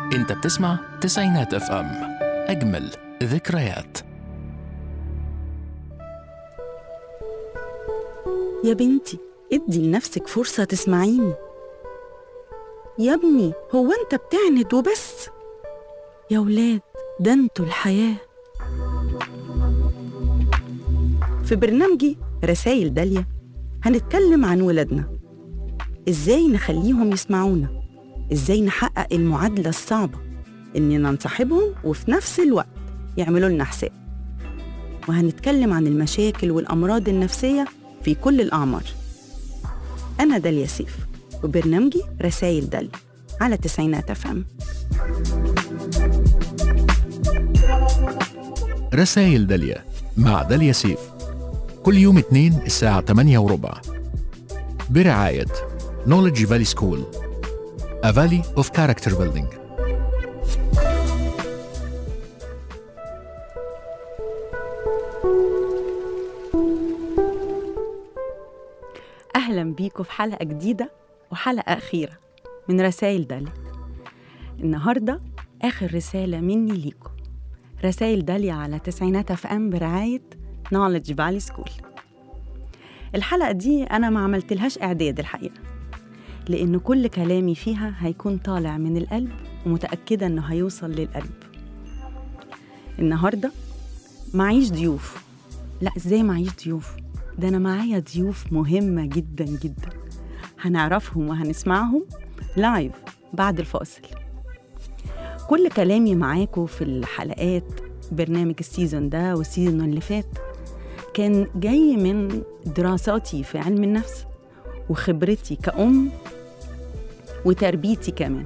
انت بتسمع تسعينات اف ام اجمل ذكريات يا بنتي ادي لنفسك فرصة تسمعيني يا ابني هو انت بتعند وبس يا ولاد ده انتوا الحياة في برنامجي رسائل داليا هنتكلم عن ولادنا ازاي نخليهم يسمعونا ازاي نحقق المعادلة الصعبة اننا نصاحبهم وفي نفس الوقت يعملوا لنا حساب وهنتكلم عن المشاكل والأمراض النفسية في كل الأعمار أنا داليا سيف وبرنامجي رسائل داليا على تسعينات أفهم رسائل داليا مع داليا سيف كل يوم اثنين الساعة 8 وربع برعاية Knowledge Valley School A Valley of Character Building أهلا بيكم في حلقة جديدة وحلقة أخيرة من رسائل داليا النهاردة آخر رسالة مني ليكم رسائل داليا على تسعينات اف ام برعاية نولج فالي سكول الحلقة دي أنا ما عملتلهاش إعداد الحقيقة لأن كل كلامي فيها هيكون طالع من القلب ومتأكدة إنه هيوصل للقلب النهاردة معيش ضيوف لا إزاي معيش ضيوف ده أنا معايا ضيوف مهمة جدا جدا هنعرفهم وهنسمعهم لايف بعد الفاصل كل كلامي معاكم في الحلقات برنامج السيزون ده والسيزون اللي فات كان جاي من دراساتي في علم النفس وخبرتي كأم وتربيتي كمان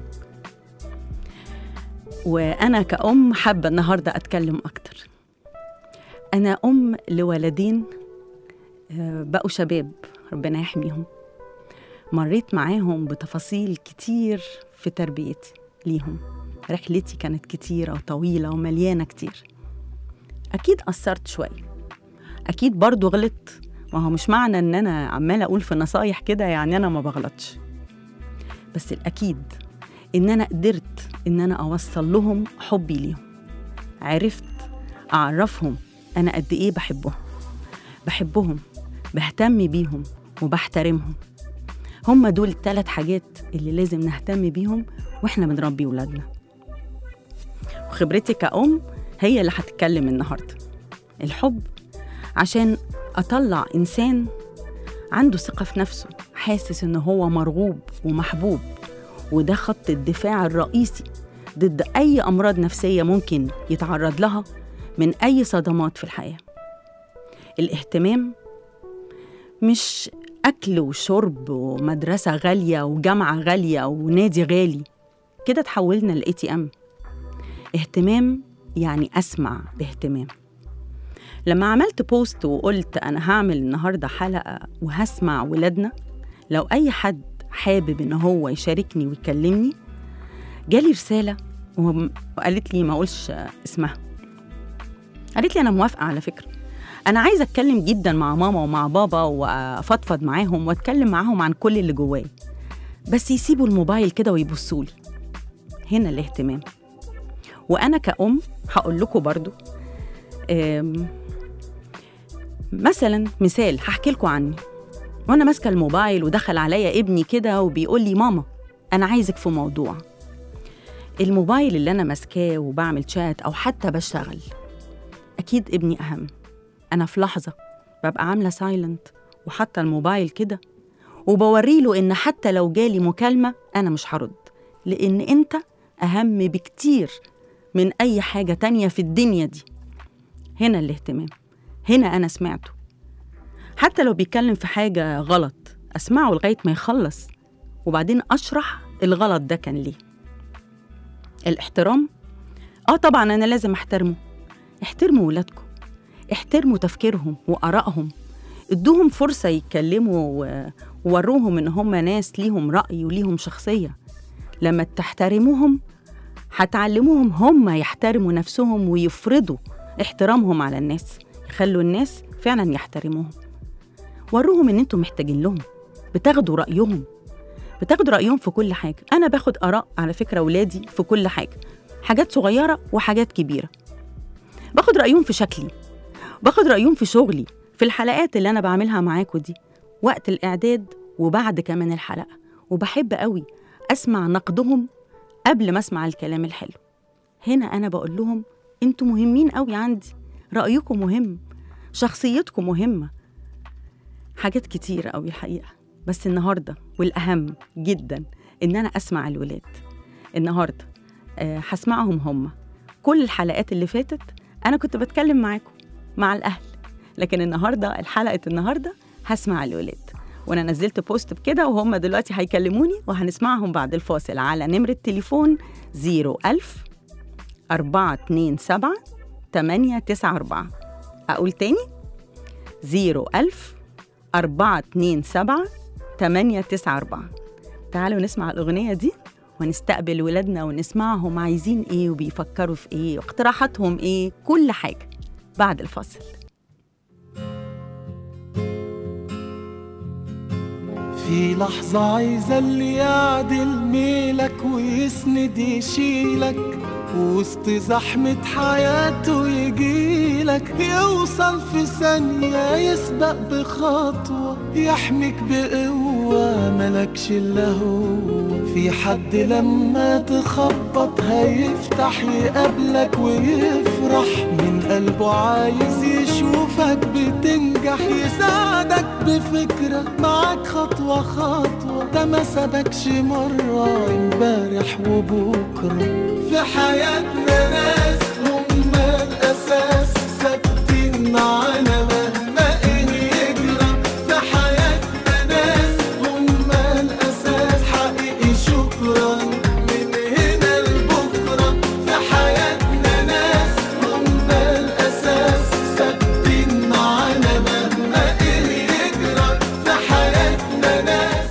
وأنا كأم حابة النهاردة أتكلم أكتر أنا أم لولدين آه، بقوا شباب ربنا يحميهم مريت معاهم بتفاصيل كتير في تربيتي ليهم رحلتي كانت كتيرة وطويلة ومليانة كتير أكيد قصرت شوية أكيد برضو غلطت ما هو مش معنى إن أنا عمالة أقول في نصايح كده يعني أنا ما بغلطش بس الأكيد إن أنا قدرت إن أنا أوصل لهم حبي ليهم عرفت أعرفهم أنا قد إيه بحبهم بحبهم بهتم بيهم وبحترمهم هم دول الثلاث حاجات اللي لازم نهتم بيهم واحنا بنربي ولادنا وخبرتي كأم هي اللي هتتكلم النهارده الحب عشان أطلع إنسان عنده ثقة في نفسه حاسس إن هو مرغوب ومحبوب وده خط الدفاع الرئيسي ضد أي أمراض نفسية ممكن يتعرض لها من أي صدمات في الحياة الاهتمام مش أكل وشرب ومدرسة غالية وجامعة غالية ونادي غالي كده تحولنا لاي تي ام اهتمام يعني أسمع باهتمام لما عملت بوست وقلت أنا هعمل النهاردة حلقة وهسمع ولادنا لو أي حد حابب إن هو يشاركني ويكلمني جالي رسالة وم- وقالت لي ما أقولش اسمها قالت لي أنا موافقة على فكرة أنا عايزة أتكلم جدا مع ماما ومع بابا وأفضفض معاهم وأتكلم معاهم عن كل اللي جواي بس يسيبوا الموبايل كده ويبصوا لي هنا الاهتمام وأنا كأم هقول لكم برضو أم، مثلا مثال هحكي لكم عني وانا ماسكه الموبايل ودخل عليا ابني كده وبيقول لي ماما انا عايزك في موضوع الموبايل اللي انا ماسكاه وبعمل شات او حتى بشتغل اكيد ابني اهم انا في لحظه ببقى عامله سايلنت وحاطه الموبايل كده وبوري له ان حتى لو جالي مكالمه انا مش هرد لان انت اهم بكتير من اي حاجه تانية في الدنيا دي هنا الاهتمام هنا انا سمعته حتى لو بيتكلم في حاجه غلط اسمعه لغايه ما يخلص وبعدين اشرح الغلط ده كان ليه الاحترام اه طبعا انا لازم احترمه احترموا ولادكم احترموا تفكيرهم وارائهم ادوهم فرصه يتكلموا و- ووروهم ان هم ناس ليهم راي وليهم شخصيه لما تحترموهم هتعلموهم هم يحترموا نفسهم ويفرضوا احترامهم على الناس يخلوا الناس فعلا يحترموهم وروهم ان انتم محتاجين لهم بتاخدوا رايهم بتاخد رايهم في كل حاجه انا باخد اراء على فكره ولادي في كل حاجه حاجات صغيره وحاجات كبيره باخد رايهم في شكلي باخد رايهم في شغلي في الحلقات اللي انا بعملها معاكم دي وقت الاعداد وبعد كمان الحلقه وبحب قوي اسمع نقدهم قبل ما اسمع الكلام الحلو هنا انا بقول لهم انتوا مهمين قوي عندي رايكم مهم شخصيتكم مهمه حاجات كتير قوي الحقيقه بس النهارده والاهم جدا ان انا اسمع الولاد النهارده آه، هسمعهم هم كل الحلقات اللي فاتت انا كنت بتكلم معاكم مع الاهل لكن النهارده الحلقه النهارده هسمع الولاد وانا نزلت بوست بكده وهم دلوقتي هيكلموني وهنسمعهم بعد الفاصل على نمره تليفون 01000 427 894 اقول تاني 01000 427 894 تعالوا نسمع الأغنية دي ونستقبل ولادنا ونسمعهم عايزين إيه وبيفكروا في إيه واقتراحاتهم إيه كل حاجة بعد الفاصل في لحظة عايزة اللي يعدل ميلك ويسند يشيلك وسط زحمة حياته يجيلك يوصل في ثانية يسبق بخطوة يحميك بقوة ملكش إلا هو في حد لما تخبط هيفتح يقابلك ويفرح من قلبه عايز يشوفك بتنجح يساعدك بفكرة معاك خطوة خطوة ده ما سابكش مرة امبارح وبكرة في حياتنا ناس هم الأساس ثابتين معانا مهما إيه يجرى في حياتنا ناس هم الأساس حقيقي شكرا من هنا لبكرة في حياتنا ناس هم الأساس ثابتين معانا مهما إيه يجرى في حياتنا ناس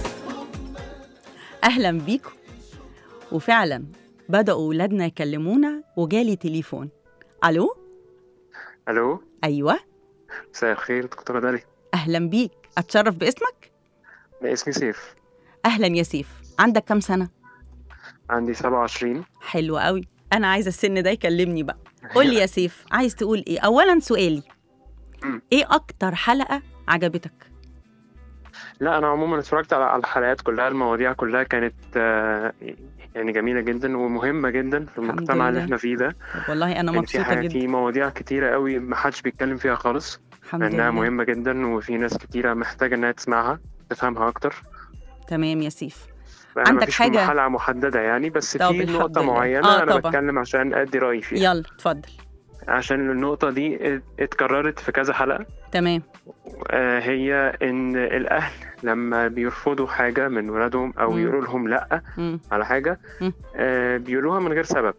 أهلا بيكم وفعلا بدأوا ولادنا يكلمونا وجالي تليفون ألو الو أيوة مساء الخير دكتورة دالي أهلا بيك أتشرف باسمك أنا اسمي سيف أهلا يا سيف عندك كام سنة عندي 27 حلو قوي أنا عايزة السن ده يكلمني بقى قول لي يا سيف عايز تقول إيه أولا سؤالي مم. إيه أكتر حلقة عجبتك لا انا عموما اتفرجت على على الحلقات كلها المواضيع كلها كانت آه، يعني جميله جدا ومهمه جدا في المجتمع اللي لله. احنا فيه ده طب والله أنا يعني في مبسوطة حاجة جدا في مواضيع كتيره قوي ما حدش بيتكلم فيها خالص الحمد لانها لله مهمه جدا وفي ناس كتيره محتاجه انها تسمعها تفهمها اكتر تمام يا سيف فأنا عندك مفيش حاجة؟ حلقه محدده يعني بس طب في الحمد نقطه لله. معينه آه، انا طبعا. بتكلم عشان ادي رايي فيها يلا اتفضل عشان النقطه دي ات- اتكررت في كذا حلقه تمام آه، هي ان الاهل لما بيرفضوا حاجه من ولادهم او مم. يقولوا لهم لا مم. على حاجه مم. آه، بيقولوها من غير سبب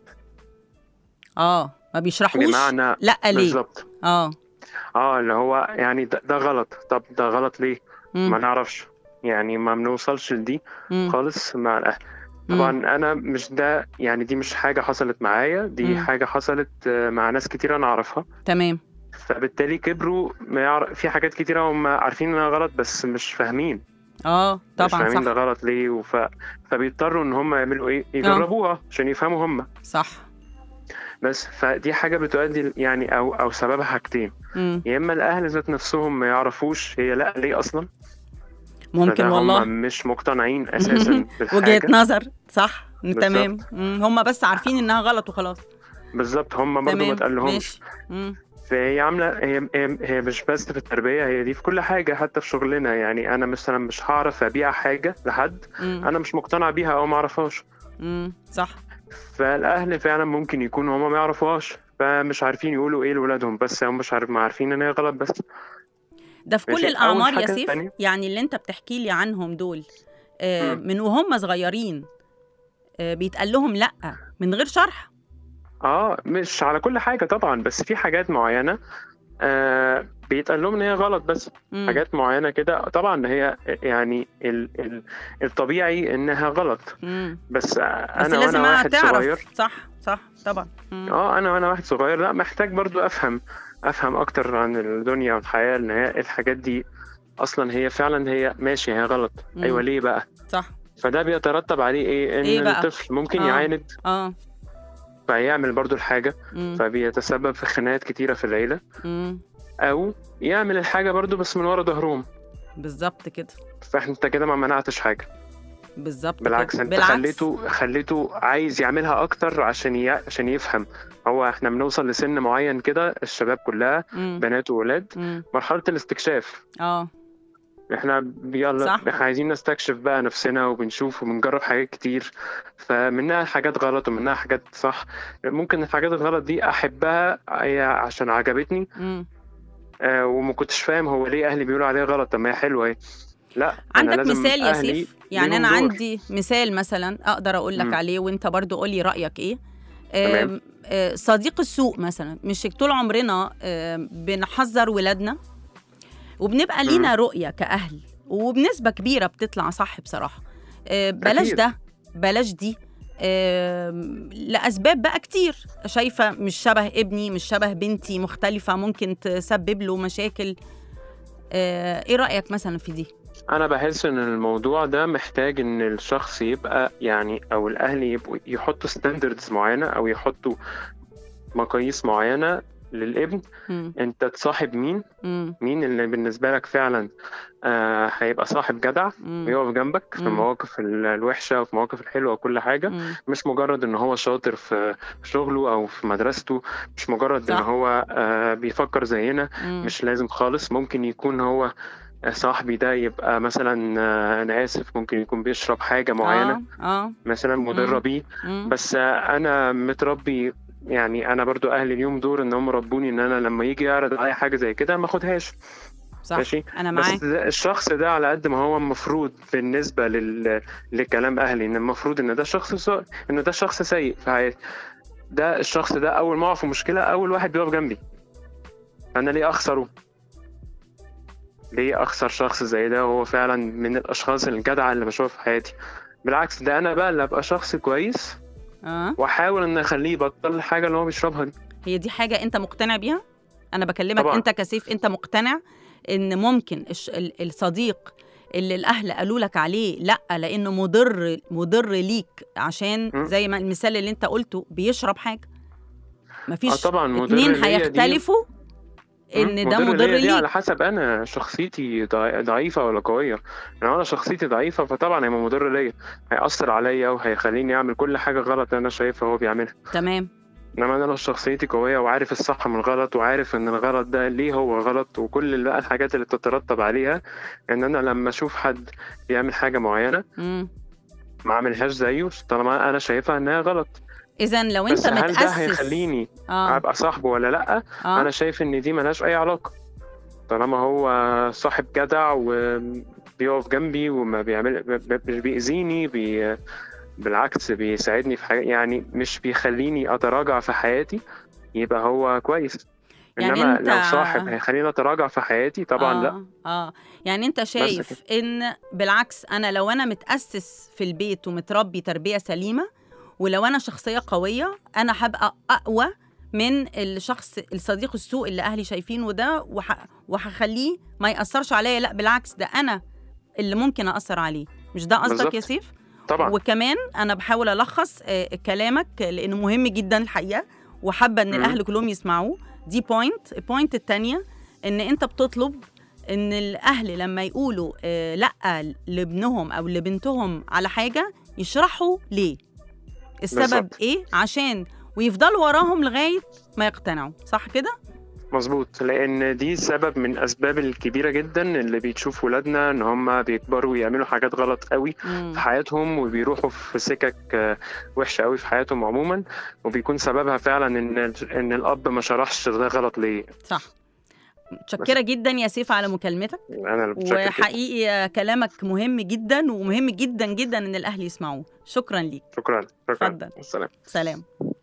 اه ما بيشرحوش بمعنى لا ليه بالظبط اه اه اللي هو يعني ده, ده غلط طب ده غلط ليه ما مم. نعرفش يعني ما بنوصلش لدي مم. خالص مع الاهل مم. طبعا انا مش ده يعني دي مش حاجه حصلت معايا دي مم. حاجه حصلت آه، مع ناس كتير انا اعرفها تمام فبالتالي كبروا ما يعرف في حاجات كتيره هم عارفين انها غلط بس مش فاهمين اه مش طبعا فاهمين ده صح غلط ليه وف... فبيضطروا ان هم يعملوا ايه يجربوها عشان يفهموا هم صح بس فدي حاجه بتؤدي ل- يعني او او سببها حاجتين مم. يا اما الاهل ذات نفسهم ما يعرفوش هي لا ليه اصلا ممكن فده والله هم مش مقتنعين اساسا وجهة بالحاجه نظر صح بالظبط. تمام مم. هم بس عارفين انها غلط وخلاص بالظبط هم برضه ما تمام تقلهمش ماشي مم. فهي عامله هي هي هي مش بس في التربيه هي دي في كل حاجه حتى في شغلنا يعني انا مثلا مش هعرف ابيع حاجه لحد مم. انا مش مقتنع بيها او ما اعرفهاش مم. صح فالاهل فعلا ممكن يكونوا هما ما يعرفوهاش فمش عارفين يقولوا ايه لاولادهم بس هم مش عارف ما عارفين ان هي غلط بس ده في كل ماشي. الاعمار أول يا حاجة سيف تانية. يعني اللي انت بتحكي لي عنهم دول آه مم. من وهم صغيرين آه بيتقال لهم لا من غير شرح اه مش على كل حاجه طبعا بس في حاجات معينه آه بيتقال لهم ان هي غلط بس مم. حاجات معينه كده طبعا هي يعني ال ال الطبيعي انها غلط مم. بس, بس انا لازم وانا واحد تعرف صغير صح صح طبعا مم. اه انا وانا واحد صغير لا محتاج برضو افهم افهم اكتر عن الدنيا والحياه ان هي الحاجات دي اصلا هي فعلا هي ماشي هي غلط مم. ايوه ليه بقى صح فده بيترتب عليه ايه ان إيه بقى؟ الطفل ممكن آه. يعاند اه فيعمل برضو الحاجه مم. فبيتسبب في خناقات كتيره في العيله مم. او يعمل الحاجه برضو بس من ورا ظهرهم بالظبط كده فانت كده ما منعتش حاجه بالظبط بالعكس كده. انت بالعكس خليته خليته عايز يعملها اكتر عشان ي... عشان يفهم هو احنا بنوصل لسن معين كده الشباب كلها مم. بنات وولاد مم. مرحله الاستكشاف اه احنا يلا صح. احنا عايزين نستكشف بقى نفسنا وبنشوف وبنجرب حاجات كتير فمنها حاجات غلط ومنها حاجات صح ممكن الحاجات الغلط دي احبها هي عشان عجبتني مم. آه وما كنتش فاهم هو ليه اهلي بيقولوا عليها غلط طب ما هي حلوه اهي لا أنا عندك لازم مثال يا أهلي سيف يعني ليهم انا دور. عندي مثال مثلا اقدر اقول لك مم. عليه وانت برضو قولي رايك ايه تمام. آم، آه، صديق السوق مثلا مش طول عمرنا آم، بنحذر ولادنا وبنبقى لينا رؤيه كاهل وبنسبه كبيره بتطلع صح بصراحه آه، بلاش أكيد. ده بلاش دي آم، لاسباب بقى كتير شايفه مش شبه ابني مش شبه بنتي مختلفه ممكن تسبب له مشاكل آه، ايه رايك مثلا في دي انا بحس ان الموضوع ده محتاج ان الشخص يبقى يعني او الاهل يبقوا يحطوا ستاندردز معينه او يحطوا مقاييس معينه للابن مم. انت تصاحب مين مم. مين اللي بالنسبه لك فعلا آه هيبقى صاحب جدع مم. ويقف جنبك في مم. المواقف ال- الوحشه وفي المواقف الحلوه وكل حاجه مم. مش مجرد ان هو شاطر في في شغله او في مدرسته مش مجرد ان صح. هو آه بيفكر زينا مم. مش لازم خالص ممكن يكون هو صاحبي ده يبقى مثلا آه، انا اسف ممكن يكون بيشرب حاجه معينه اه اه مثلا مضره مم. بيه مم. بس آه، انا متربي يعني انا برضو اهلي اليوم دور ان هم ربوني ان انا لما يجي يعرض عليا حاجه زي كده ما اخدهاش صح ماشي انا معاك بس ده الشخص ده على قد ما هو المفروض بالنسبه لل... لكلام اهلي ان المفروض ان ده شخص سو... ان ده شخص سيء في حياتي ده الشخص ده اول ما اقع في مشكله اول واحد بيقف جنبي انا ليه اخسره ليه اخسر شخص زي ده وهو فعلا من الاشخاص الجدعه اللي بشوفها في حياتي بالعكس ده انا بقى اللي ابقى شخص كويس اه واحاول ان اخليه يبطل الحاجه اللي هو بيشربها دي هي دي حاجه انت مقتنع بيها انا بكلمك طبعاً. انت كسيف انت مقتنع ان ممكن الش... ال- الصديق اللي الاهل قالوا لك عليه لا لانه مضر مضر ليك عشان م. زي ما المثال اللي انت قلته بيشرب حاجه مفيش اه طبعا مضر اتنين ليا دي- هيختلفوا ان ده مضر ليا دي على ليك حسب انا شخصيتي ضع- ضعيفه ولا قويه يعني انا شخصيتي ضعيفه فطبعا هيبقى مضر ليا هيأثر عليا وهيخليني اعمل كل حاجه غلط انا شايفها هو بيعملها تمام انما انا لو شخصيتي قويه وعارف الصح من الغلط وعارف ان الغلط ده ليه هو غلط وكل اللي بقى الحاجات اللي بتترتب عليها ان انا لما اشوف حد بيعمل حاجه معينه مم. ما اعملهاش زيه طالما انا شايفها انها غلط اذا لو بس انت هل ده متاسس هيخليني اه ابقى صاحبه ولا لا اه انا شايف ان دي ملهاش اي علاقه طالما هو صاحب جدع وبيقف جنبي وما بيعمل ب- ب- مش بيأذيني بي بالعكس بيساعدني في حاجة يعني مش بيخليني اتراجع في حياتي يبقى هو كويس يعني انما أنت- لو صاحب هيخليني اتراجع في حياتي طبعا لا آه. اه يعني انت شايف ان بالعكس انا لو انا متاسس في البيت ومتربي تربيه سليمه ولو انا شخصيه قويه انا هبقى اقوى من الشخص الصديق السوء اللي اهلي شايفينه ده وح... وهخليه ما ياثرش عليا لا بالعكس ده انا اللي ممكن ااثر عليه مش ده قصدك يا بالظبط. سيف طبعا وكمان انا بحاول الخص آه، كلامك لانه مهم جدا الحقيقه وحابه ان مم. الاهل كلهم يسمعوه دي بوينت البوينت الثانيه ان انت بتطلب ان الاهل لما يقولوا آه، لا لابنهم او لبنتهم على حاجه يشرحوا ليه السبب بالظبط. ايه عشان ويفضلوا وراهم لغايه ما يقتنعوا صح كده مظبوط لان دي سبب من الاسباب الكبيره جدا اللي بتشوف ولادنا ان هم بيكبروا ويعملوا حاجات غلط قوي مم. في حياتهم وبيروحوا في سكك آه، وحشه قوي في حياتهم عموما وبيكون سببها فعلا ان ان الاب ما شرحش ده غلط ليه صح متشكره جدا يا سيف على مكالمتك انا اللي متشكر جداً. وحقيقي كلامك مهم جدا ومهم جدا جدا ان الاهل يسمعوه شكرا ليك شكرا شكرا اتفضل. السلام سلام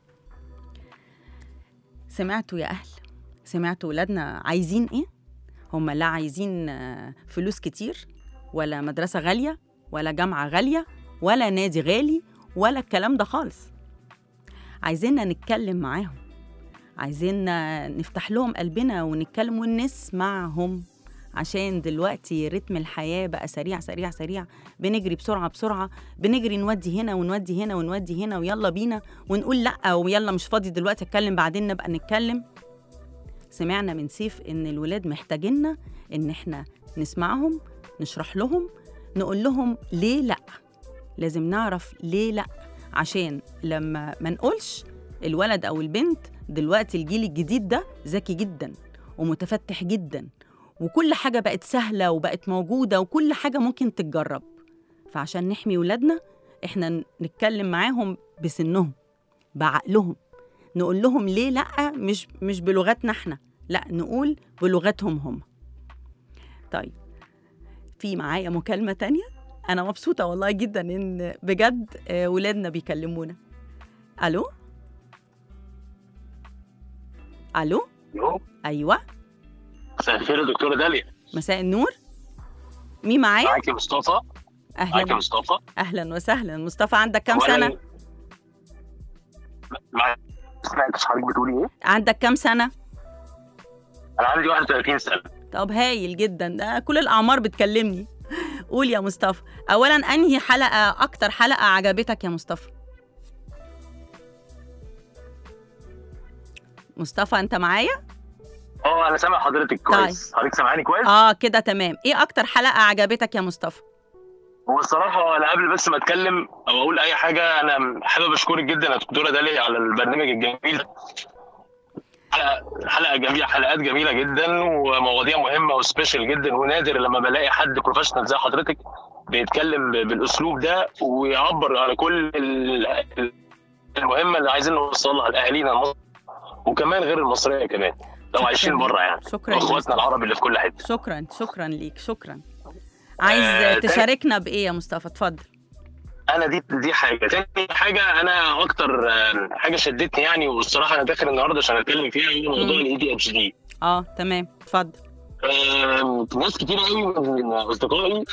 سمعتوا يا أهل سمعتوا ولادنا عايزين إيه؟ هم لا عايزين آه، فلوس كتير ولا مدرسة غالية ولا جامعة غالية ولا نادي غالي ولا الكلام ده خالص عايزيننا نتكلم معاهم عايزيننا نفتح لهم قلبنا ونتكلم ونسمعهم عشان دلوقتي رتم الحياة بقى سريع سريع سريع بنجري بسرعة بسرعة بنجري نودي هنا ونودي هنا ونودي هنا ويلا بينا ونقول لأ ويلا مش فاضي دلوقتي اتكلم بعدين نبقى نتكلم سمعنا من سيف ان الولاد محتاجيننا ان احنا نسمعهم نشرح لهم نقول لهم ليه لأ لازم نعرف ليه لأ عشان لما ما نقولش الولد أو البنت دلوقتي الجيل الجديد ده ذكي جدا ومتفتح جدا وكل حاجة بقت سهلة وبقت موجودة وكل حاجة ممكن تتجرب فعشان نحمي ولادنا احنا نتكلم معاهم بسنهم بعقلهم نقول لهم ليه لأ مش مش بلغتنا احنا لا نقول بلغتهم هم طيب في معايا مكالمة تانية أنا مبسوطة والله جدا إن بجد آه، ولادنا بيكلمونا ألو ألو الو أيوة مساء الخير يا دكتوره داليا مساء النور مين معايا؟ معاكي مصطفى معاكي أهلا مصطفى أهلا وسهلا مصطفى عندك كام أولاً- سنة؟ مع- سمعتش حضرتك بتقولي ايه؟ عندك كام سنة؟ انا عندي 31 سنه طب هايل جدا ده كل الأعمار بتكلمني قول يا مصطفى أولا أنهي حلقة أكتر حلقة عجبتك يا مصطفى؟ مصطفى أنت معايا؟ اه انا سامع حضرتك كويس حضرتك سامعاني كويس؟ آه كده تمام إيه أكتر حلقة عجبتك يا مصطفى؟ هو الصراحه انا قبل بس ما اتكلم او اقول اي حاجه انا حابب اشكرك جدا يا دكتوره داليا على البرنامج الجميل ده. حلقه حلقه جميله حلقات جميله جدا ومواضيع مهمه وسبيشال جدا ونادر لما بلاقي حد بروفيشنال زي حضرتك بيتكلم ب- بالاسلوب ده ويعبر على كل ال- المهمه اللي عايزين نوصلها لاهالينا المصريين وكمان غير المصريه كمان لو شكراً. عايشين بره يعني شكرا يا اخواتنا مصطفى. العرب اللي في كل حته شكرا شكرا ليك شكرا عايز آه، تاني- تشاركنا بإيه يا مصطفى اتفضل انا دي دي حاجه تاني حاجه انا اكتر آه، حاجه شدتني يعني والصراحه انا داخل النهارده عشان اتكلم فيها هو موضوع مم. الاي دي اتش دي اه تمام اتفضل ناس كتير قوي من اصدقائي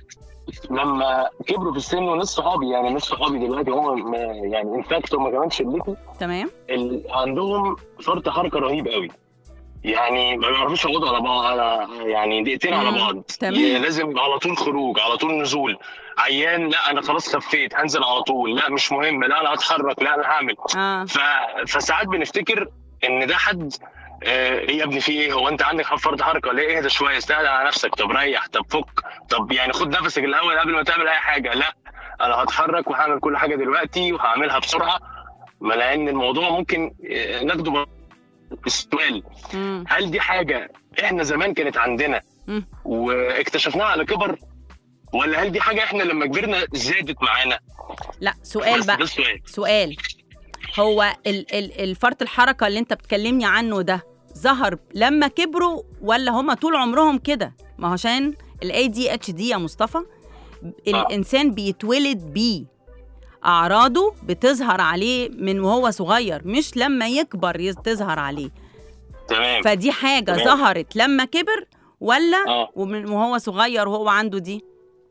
لما كبروا في السن وناس صحابي يعني ناس صحابي دلوقتي هم يعني انفاكت هم كمان شلتي تمام ال- عندهم فرط حركه رهيب قوي يعني ما بيعرفوش يقعدوا على بعض على يعني دقيقتين على مم، بعض تمام. ي- لازم على طول خروج على طول نزول عيان لا انا خلاص خفيت هنزل على طول لا مش مهم لا انا هتحرك لا انا هعمل اه ف... فساعات بنفتكر ان ده حد آه، ايه يا ابني في ايه هو انت عندك فرط حركه ولا ايه اهدى شويه استهدى على نفسك طب ريح طب فك طب يعني خد نفسك الاول قبل ما تعمل اي حاجه لا انا هتحرك وهعمل كل حاجه دلوقتي وهعملها بسرعه ما لان الموضوع ممكن آه، ناخده ب- بالسؤال مم. هل دي حاجه احنا زمان كانت عندنا مم. واكتشفناها على كبر ولا هل دي حاجه احنا لما كبرنا زادت معانا لا سؤال بس بقى ده السؤال سؤال هو ال ال الفرط الحركه اللي انت بتكلمني عنه ده ظهر لما كبروا ولا هما طول عمرهم كده ما هو عشان الاي دي اتش دي يا مصطفى الانسان بيتولد بيه اعراضه بتظهر عليه من وهو صغير مش لما يكبر يز- تظهر عليه تمام فدي حاجه تمام. ظهرت لما كبر ولا اه ومن وهو صغير وهو عنده دي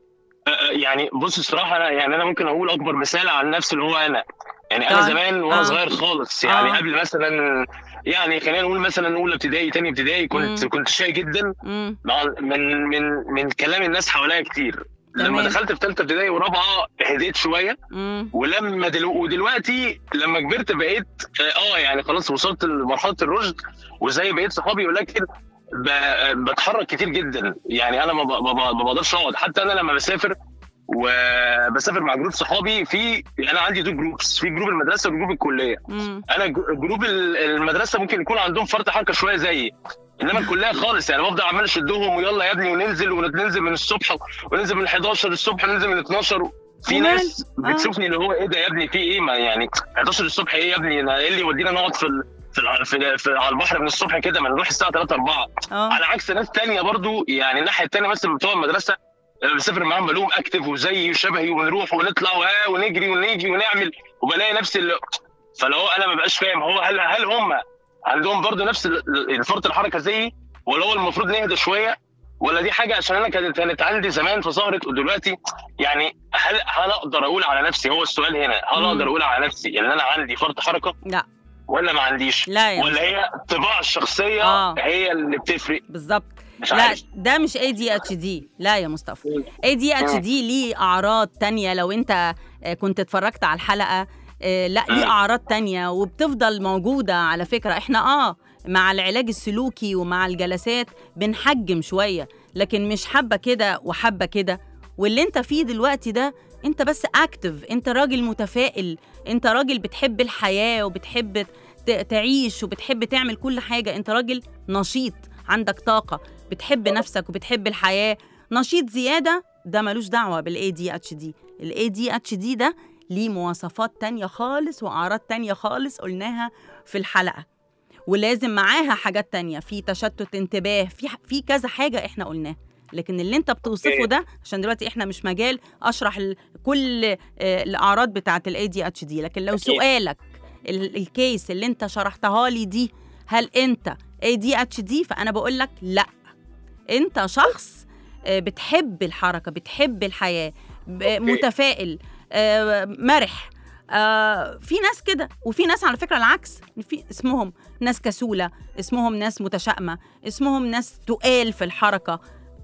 يعني بص الصراحه انا يعني انا ممكن اقول اكبر مثال على نفسي اللي هو انا يعني انا طيب. زمان وانا آه. صغير خالص يعني آه. قبل مثلا يعني خلينا نقول مثلا اولى ابتدائي تاني ابتدائي كنت مم. كنت شاي جدا امم مع من من من كلام الناس حواليا كتير لما تمام. دخلت في ثالثه ابتدائي ورابعه هديت شويه امم ولما دلو ودلوقتي لما كبرت بقيت اه يعني خلاص وصلت لمرحله الرشد وزي بقيت صحابي ولكن ب- بتحرك كتير جدا يعني انا ما ب- ما ب- ما بقدرش اقعد حتى انا لما بسافر وبسافر مع جروب صحابي في انا عندي تو جروبس في جروب المدرسه وجروب الكليه امم انا جو- جروب ال- المدرسه ممكن يكون عندهم فرط حركه شويه زيي انما الكليه خالص يعني بفضل عمال اشدهم ويلا يا ابني وننزل وننزل من الصبح وننزل من 11 الصبح وننزل من 12 في ومال؟ ناس آه. بتشوفني اللي هو ايه ده يا ابني في ايه ما يعني 11 الصبح ايه يا ابني انا ايه اللي يودينا نقعد في ال- في ال- في, في على البحر من الصبح كده ما نروح الساعه 3 4 اه على عكس ناس تانية برضو يعني الناحيه التانية مثلا بتوع المدرسه لما بسافر معاهم بلاقيهم اكتف وزيي وشبهي ونروح ونطلع وآه ونجري ونيجي ونعمل وبلاقي نفس اللي فلو انا ما بقاش فاهم هو هل هل هم عندهم برضو نفس ال- الفرط الحركه زيي ولا هو المفروض نهدى شويه ولا دي حاجه عشان انا كانت كانت عندي زمان فظهرت ودلوقتي يعني هل هل اقدر اقول على نفسي هو السؤال هنا هل مم. اقدر اقول على نفسي ان انا عندي فرط حركه لا ولا ما عنديش لا يا ولا هي الطباع الشخصيه آه. هي اللي بتفرق بالظبط مش لا عارف ده مش اي دي اتش دي لا يا مصطفى مم. اي دي اتش مم. دي ليه اعراض تانية لو انت آه، كنت اتفرجت على الحلقه آه، لا ليه مم. اعراض تانية وبتفضل موجوده على فكره احنا اه مع العلاج السلوكي ومع الجلسات بنحجم شويه لكن مش حبه كده وحبه كده واللي انت فيه دلوقتي ده انت بس اكتف انت راجل متفائل انت راجل بتحب الحياه وبتحب ت- تعيش وبتحب تعمل كل حاجه انت راجل نشيط عندك طاقه بتحب نفسك وبتحب الحياه نشيط زياده ده ملوش دعوه بالاي دي اتش دي الاي دي اتش دي ده ليه مواصفات تانية خالص واعراض تانية خالص قلناها في الحلقه ولازم معاها حاجات تانية في تشتت انتباه في في كذا حاجه احنا قلناها لكن اللي انت بتوصفه أوكي. ده عشان دلوقتي احنا مش مجال اشرح ال- كل آه، الاعراض بتاعه الاي دي اتش دي لكن لو أكيد. سؤالك ال- الكيس اللي انت شرحتها لي دي هل انت اي دي اتش دي فانا بقول لك لا انت شخص آه، بتحب الحركه بتحب الحياه ب- متفائل آه، مرح آه، في ناس كده وفي ناس على فكره العكس في اسمهم ناس كسوله اسمهم ناس متشائمه اسمهم ناس تقال في الحركه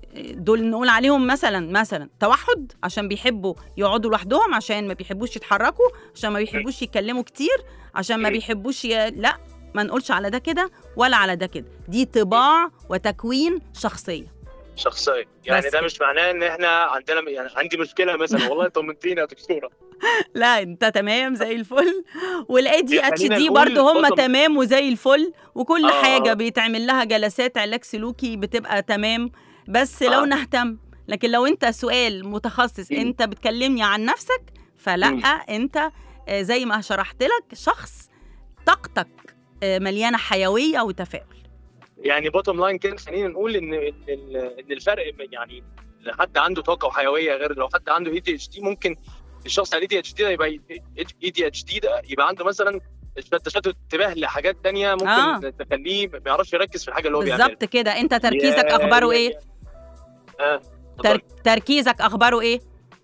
دول نقول عليهم مثلا مثلا توحد عشان بيحبوا يقعدوا لوحدهم عشان ما بيحبوش يتحركوا عشان ما بيحبوش يتكلموا كتير عشان ما بيحبوش ي... لا ما نقولش على ده كده ولا على ده كده دي طباع وتكوين شخصيه شخصيا يعني بس ده كده. مش معناه ان احنا عندنا يعني عندي مشكله مثلا والله طمنتينا يا دكتوره لا انت تمام زي الفل والاي دي يعني اتش خلينا دي نقول برضه هم بطل- تمام وزي الفل وكل آه. حاجه بيتعمل لها جلسات علاج سلوكي بتبقى تمام بس لو آه. نهتم لكن لو انت سؤال متخصص مم. انت بتكلمني عن نفسك فلا مم. انت آه، زي ما شرحت لك شخص طاقتك آه، مليانه حيويه وتفاؤل يعني بوتوم لاين كده خلينا نقول ان ان ال- ان الفرق يعني حد عنده طاقه وحيويه غير لو حد عنده اي دي اتش دي ممكن الشخص على اي دي اتش دي ده يبقى اي دي اتش دي ده يبقى عنده مثلا تشتت انتباه لحاجات تانية ممكن آه. آه. تخليه ما يعرفش يركز في الحاجه اللي هو بيعملها بالظبط كده انت تركيزك يا- اخباره يا- ايه يا- اه تر... اتفضل. تركيزك اخباره ايه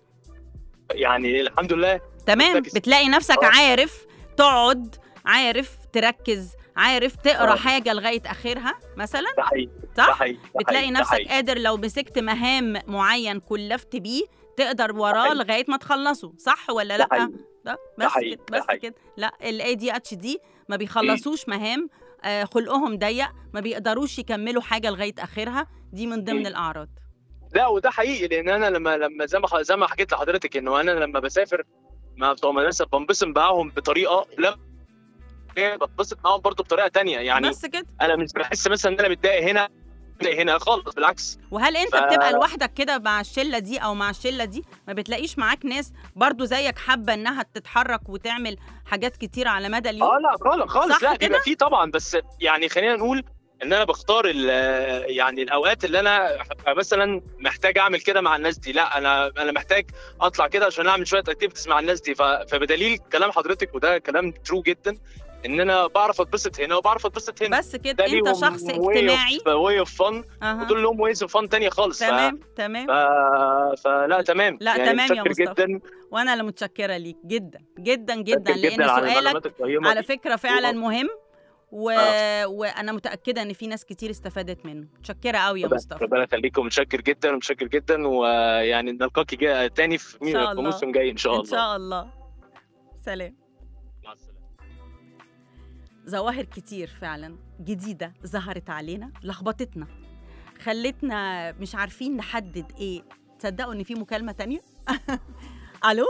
يعني الحمد لله تمام مركز. بتلاقي نفسك آه. عارف تقعد عارف تركز عارف تقرا آه. حاجه لغايه اخرها مثلا ده حقيقي صح؟ ده حقيقي ده بتلاقي حقيقي، ده نفسك حقيقي. قادر لو مسكت مهام معين كلفت بيه تقدر وراه حقيقي. لغايه ما تخلصه صح ولا ده لا حقيقي. ده ده بس حقيقي، كده ده بس حقيقي. كده لا الاي دي اتش دي ما بيخلصوش مهام آه، خلقهم ضيق ما بيقدروش يكملوا حاجه لغايه اخرها دي من ضمن مم. الاعراض لا وده حقيقي لان انا لما لما زي ما زي ما حكيت لحضرتك انه انا لما بسافر مع بتوع مدرسه بنبسط معاهم بطريقه لا بتبسط معاهم برضه بطريقه تانية يعني بس كده انا مش بحس مثلا ان انا متضايق هنا متضايق هنا خالص بالعكس وهل انت ف- بتبقى لوحدك كده مع الشله دي او مع الشله دي ما بتلاقيش معاك ناس برضو زيك حابه انها تتحرك وتعمل حاجات كتير على مدى اليوم اه لا خالص خالص صح لا كده؟ بيبقى فيه طبعا بس يعني خلينا نقول ان انا بختار ال- يعني الاوقات اللي انا هبقى مثلا محتاج اعمل كده مع الناس دي لا انا انا محتاج اطلع كده عشان اعمل شويه اكتيفيتيز مع الناس دي ف- فبدليل كلام حضرتك وده كلام ترو جدا ان انا بعرف اتبسط هنا وبعرف اتبسط هنا بس كده انت شخص اجتماعي اجتماعي واي اوف فن أها. ودول لهم ويز اوف فن تانية خالص ف... تمام تمام ف... فلا تمام لا، يعني تمام يا متشكر مصطفى. جدا وانا اللي متشكره ليك جدا جدا جدا متشكر لان جدا على سؤالك المعلومات القيمة على دي. فكره فعلا و- مهم و... آه. وانا متاكده ان في ناس كتير استفادت منه متشكره قوي يا ربنا- مصطفى ربنا يخليكم متشكر جدا ومتشكر جدا ويعني نلقاكي جا- تاني في إن شاء في الله. موسم جاي ان شاء ان الله شاء الله سلام مع السلامه ظواهر كتير فعلا جديدة ظهرت علينا لخبطتنا خلتنا مش عارفين نحدد ايه تصدقوا ان في مكالمة تانية الو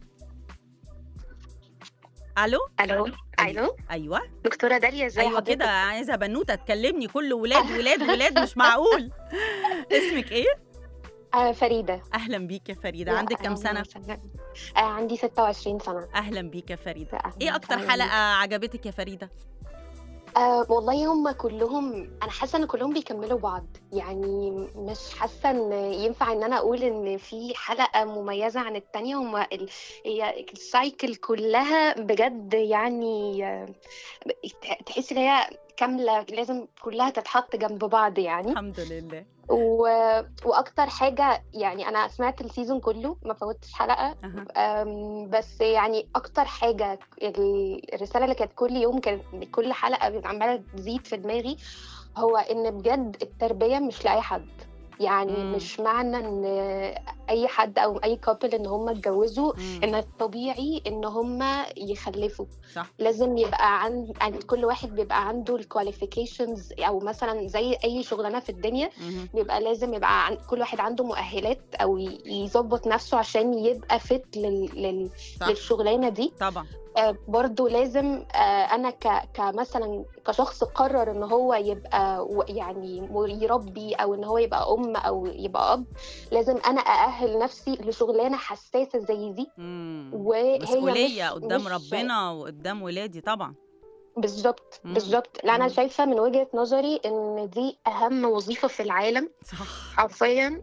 الو الو الو ايوه دكتوره داليا ازي ايوه حضرتك؟ كده عايزه بنوته تكلمني كل ولاد ولاد ولاد مش معقول اسمك ايه آه فريده اهلا بيك يا فريده عندك كام سنه آه عندي 26 سنه اهلا بيك يا فريده أهلاً ايه اكتر وسهلاً. حلقه عجبتك يا فريده آه والله هم كلهم انا حاسه ان كلهم بيكملوا بعض يعني مش حاسه ان ينفع ان انا اقول ان في حلقه مميزه عن التانية هم ال... هي السايكل كلها بجد يعني آه، تحس ان هي كامله لازم كلها تتحط جنب بعض يعني الحمد لله و... واكتر حاجه يعني انا سمعت السيزون كله ما فوتش حلقه أها. أم، بس يعني اكتر حاجه ال- الرساله اللي كانت كل يوم كانت كل حلقه عماله تزيد في دماغي هو ان بجد التربيه مش لاي حد يعني مم. مش معنى ان اي حد او اي كابل ان هم اتجوزوا مم. ان الطبيعي ان هم يخلفوا صح لازم يبقى عند يعني كل واحد بيبقى عنده الكواليفيكيشنز او مثلا زي اي شغلانه في الدنيا مهم. بيبقى لازم يبقى عن كل واحد عنده مؤهلات او ي- يظبط نفسه عشان يبقى فت لل... لل... صح للشغلانه دي طبعا آه، برضو لازم آه، انا ك كمثلا كشخص قرر ان هو يبقى و- يعني م- يربي او ان هو يبقى ام او يبقى اب لازم انا اأهل نفسي لشغلانه حساسه زي دي مم. وهي مسؤوليه مش قدام مش ربنا وقدام ولادي طبعا بالظبط مم. بالظبط لا انا مم. شايفه من وجهه نظري ان دي اهم وظيفه في العالم صح حرفيا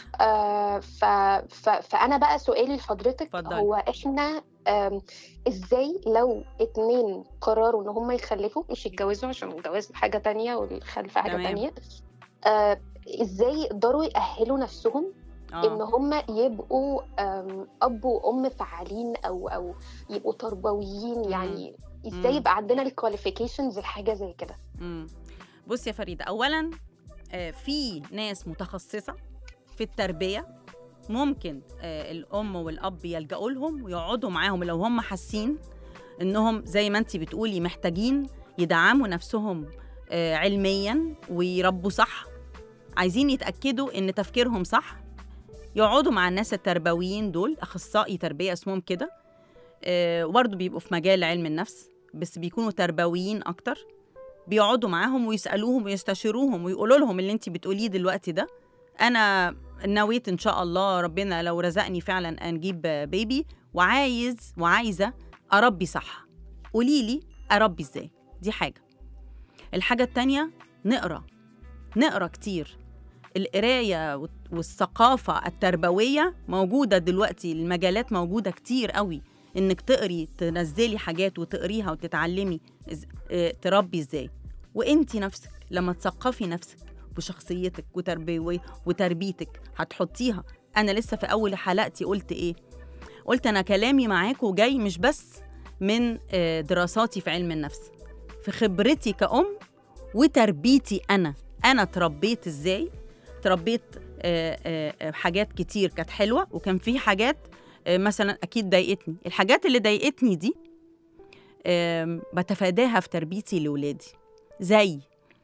آه ف... ف... فانا بقى سؤالي لحضرتك اتفضلي. هو احنا آم، ازاي لو اتنين قرروا ان هم يخلفوا مش يتجوزوا عشان الجواز حاجه تانية والخلف حاجه تمام. تانية آه ازاي يقدروا يأهلوا نفسهم ان اه هم يبقوا آم، اب وام فعالين او او يبقوا تربويين يعني ازاي مم. يبقى عندنا الكواليفيكيشنز لحاجه زي كده مم. بص يا فريده اولا آه، في ناس متخصصه في التربيه ممكن آه، الام والاب يلجأوا لهم ويقعدوا معاهم لو هم حاسين انهم زي ما انت بتقولي محتاجين يدعموا نفسهم آه، علميا ويربوا صح عايزين يتاكدوا ان تفكيرهم صح يقعدوا مع الناس التربويين دول اخصائي تربيه اسمهم كده آه، وبرضه بيبقوا في مجال علم النفس بس بيكونوا تربويين اكتر بيقعدوا معاهم ويسالوهم ويستشيروهم ويقولوا لهم اللي انت بتقوليه دلوقتي ده انا نويت ان شاء الله ربنا لو رزقني فعلا نجيب بيبي وعايز وعايزه اربي صح قولي لي اربي ازاي دي حاجه الحاجه التانية نقرا نقرا كتير القرايه والت- والثقافه التربويه موجوده دلوقتي المجالات موجوده كتير قوي انك تقري تنزلي حاجات وتقريها وتتعلمي إز... اه تربي ازاي وانتي نفسك لما تثقفي نفسك بشخصيتك وتربي وتربيتك هتحطيها انا لسه في اول حلقتي قلت ايه قلت انا كلامي معاكم جاي مش بس من آه، دراساتي في علم النفس في خبرتي كأم وتربيتي انا انا اتربيت ازاي تربيت آه، آه، آه، حاجات كتير كانت حلوه وكان في حاجات آه، مثلا اكيد ضايقتني الحاجات اللي ضايقتني دي آم، بتفاداها في تربيتي لاولادي زي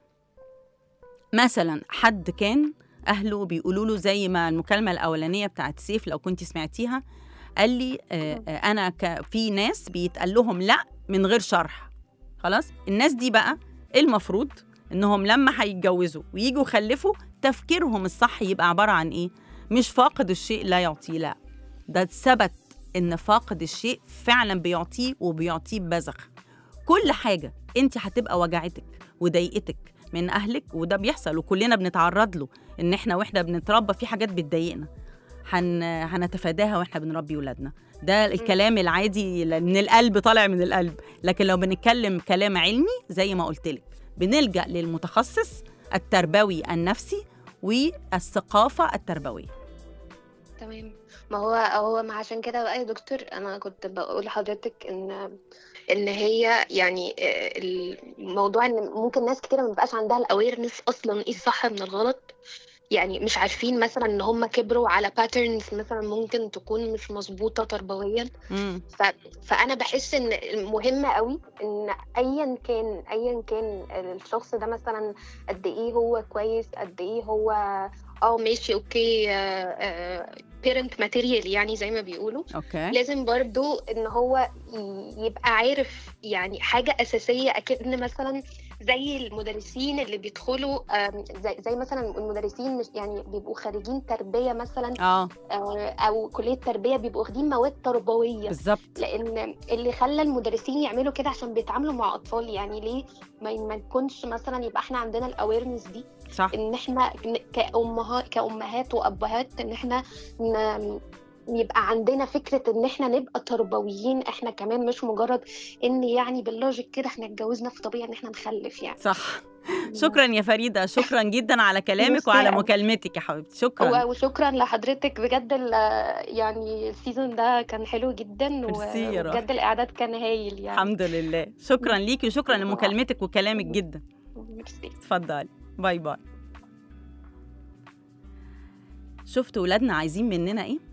مثلا حد كان اهله بيقولوا له زي ما المكالمه الاولانيه بتاعت سيف لو كنت سمعتيها قال لي آه، آه، انا ك- في ناس بيتقال لهم لا من غير شرح خلاص الناس دي بقى المفروض انهم لما هيتجوزوا ويجوا يخلفوا تفكيرهم الصح يبقى عباره عن ايه مش فاقد الشيء لا يعطيه لا ده ثبت ان فاقد الشيء فعلا بيعطيه وبيعطيه ببذخ كل حاجه انت هتبقى وجعتك وضايقتك من اهلك وده بيحصل وكلنا بنتعرض له ان احنا واحنا بنتربى في حاجات بتضايقنا هن... هنتفاداها واحنا بنربي ولادنا ده الكلام العادي ل- من القلب طالع من القلب لكن لو بنتكلم كلام علمي زي ما قلت لك بنلجأ للمتخصص التربوي النفسي والثقافة التربوية تمام ما هو هو ما عشان كده بقى يا دكتور انا كنت بقول لحضرتك ان ان هي يعني آه، الموضوع ان ممكن ناس كتير ما بيبقاش عندها الاويرنس اصلا ايه الصح من الغلط يعني مش عارفين مثلا ان هم كبروا على باترنز مثلا ممكن تكون مش مظبوطه تربويا مم. ف... فانا بحس ان مهم قوي ان ايا كان ايا كان الشخص ده مثلا قد ايه هو كويس قد ايه هو اه ماشي اوكي بيرنت ماتيريال يعني زي ما بيقولوا اوكي لازم برضو ان هو ي- يبقى عارف يعني حاجة أساسية أكن مثلا زي المدرسين اللي بيدخلوا آم، زي, زي مثلا المدرسين مش يعني بيبقوا خارجين تربية مثلا اه آه، أو كلية تربية بيبقوا واخدين مواد تربوية بالظبط لان اللي خلى المدرسين يعملوا كده عشان بيتعاملوا مع اطفال يعني ليه ما ما نكونش مثلا يبقى احنا عندنا الاويرنس دي صح ان احنا ن- كامهات كامهات وابهات ان احنا ن- يبقى عندنا فكرة ان احنا نبقى تربويين احنا كمان مش مجرد ان يعني باللوجيك كده احنا اتجوزنا في طبيعي ان احنا نخلف يعني صح شكرا يا فريدة شكرا جدا على كلامك ميرسي وعلى أوي. مكالمتك يا حبيبتي شكرا و- وشكرا لحضرتك بجد ال- يعني السيزون ده كان حلو جدا و- ميرسي يا روحي. وبجد الاعداد كان هايل يعني الحمد لله شكرا ليكي وشكرا لمكالمتك وكلامك جدا ميرسي اتفضلي باي باي شفتوا ولادنا عايزين مننا ايه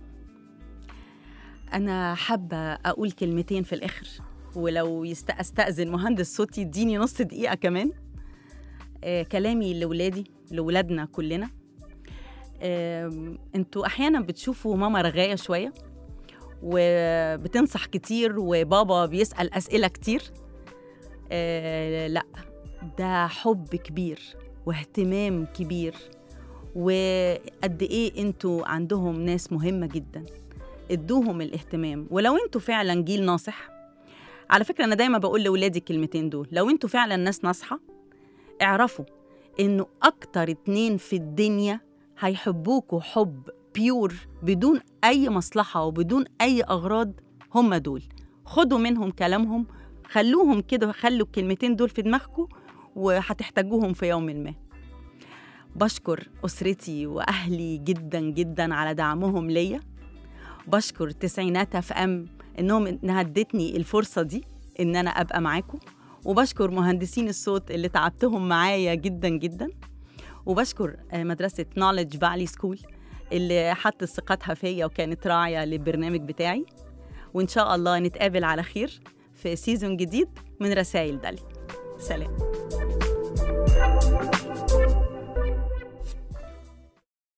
انا حابه اقول كلمتين في الاخر ولو يست... استاذن مهندس صوت يديني نص دقيقه كمان آه كلامي لولادي لولادنا كلنا آه انتوا احيانا بتشوفوا ماما رغايه شويه وبتنصح كتير وبابا بيسال اسئله كتير آه لا ده حب كبير واهتمام كبير وقد ايه انتوا عندهم ناس مهمه جدا ادوهم الاهتمام ولو انتوا فعلا جيل ناصح على فكره انا دايما بقول لاولادي الكلمتين دول لو انتوا فعلا ناس ناصحه اعرفوا انه اكتر اتنين في الدنيا هيحبوكوا حب بيور بدون اي مصلحه وبدون اي اغراض هم دول خدوا منهم كلامهم خلوهم كده خلوا الكلمتين دول في دماغكم وهتحتاجوهم في يوم ما بشكر أسرتي وأهلي جدا جدا على دعمهم ليا بشكر التسعينات اف ام انهم انها ادتني الفرصه دي ان انا ابقى معاكم وبشكر مهندسين الصوت اللي تعبتهم معايا جدا جدا وبشكر آه، مدرسه نوليدج فالي سكول اللي حطت ثقتها فيا وكانت راعيه للبرنامج بتاعي وان شاء الله نتقابل على خير في سيزون جديد من رسائل دالي سلام